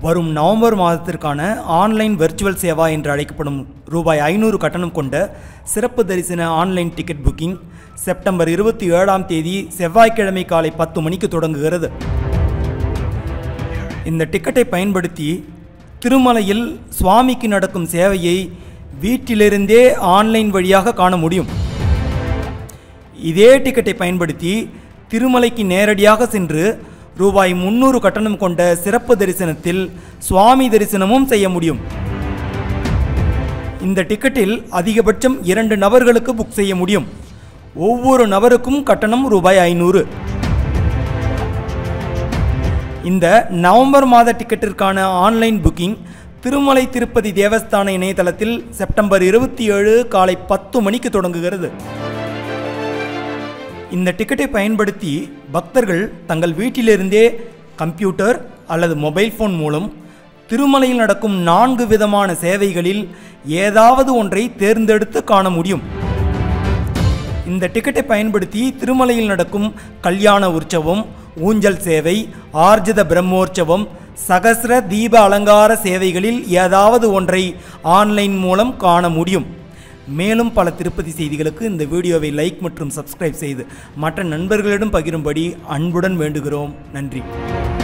வரும் நவம்பர் மாதத்திற்கான online virtual Seva என்று அழைக்கப்படும் ரூபாய் ஐநூறு கட்டணம் கொண்ட சிறப்பு தரிசன ஆன்லைன் டிக்கெட் புக்கிங் செப்டம்பர் இருபத்தி ஏழாம் தேதி செவ்வாய்க்கிழமை காலை பத்து மணிக்கு தொடங்குகிறது இந்த டிக்கெட்டை பயன்படுத்தி திருமலையில் சுவாமிக்கு நடக்கும் சேவையை வீட்டிலிருந்தே ஆன்லைன் வழியாக காண முடியும் இதே டிக்கெட்டை பயன்படுத்தி திருமலைக்கு நேரடியாக சென்று ரூபாய் முந்நூறு கட்டணம் கொண்ட சிறப்பு தரிசனத்தில் சுவாமி தரிசனமும் செய்ய முடியும் இந்த டிக்கெட்டில் அதிகபட்சம் இரண்டு நபர்களுக்கு புக் செய்ய முடியும் ஒவ்வொரு நபருக்கும் கட்டணம் ரூபாய் ஐநூறு இந்த நவம்பர் மாத டிக்கெட்டிற்கான ஆன்லைன் புக்கிங் திருமலை திருப்பதி தேவஸ்தான இணையதளத்தில் செப்டம்பர் இருபத்தி ஏழு காலை பத்து மணிக்கு தொடங்குகிறது இந்த டிக்கெட்டை பயன்படுத்தி பக்தர்கள் தங்கள் வீட்டிலிருந்தே கம்ப்யூட்டர் அல்லது மொபைல் ஃபோன் மூலம் திருமலையில் நடக்கும் நான்கு விதமான சேவைகளில் ஏதாவது ஒன்றை தேர்ந்தெடுத்து காண முடியும் இந்த டிக்கெட்டை பயன்படுத்தி திருமலையில் நடக்கும் கல்யாண உற்சவம் ஊஞ்சல் சேவை ஆர்ஜித பிரம்மோற்சவம் சகசிர தீப அலங்கார சேவைகளில் ஏதாவது ஒன்றை ஆன்லைன் மூலம் காண முடியும் மேலும் பல திருப்பதி செய்திகளுக்கு இந்த வீடியோவை லைக் மற்றும் சப்ஸ்கிரைப் செய்து மற்ற நண்பர்களிடம் பகிரும்படி அன்புடன் வேண்டுகிறோம் நன்றி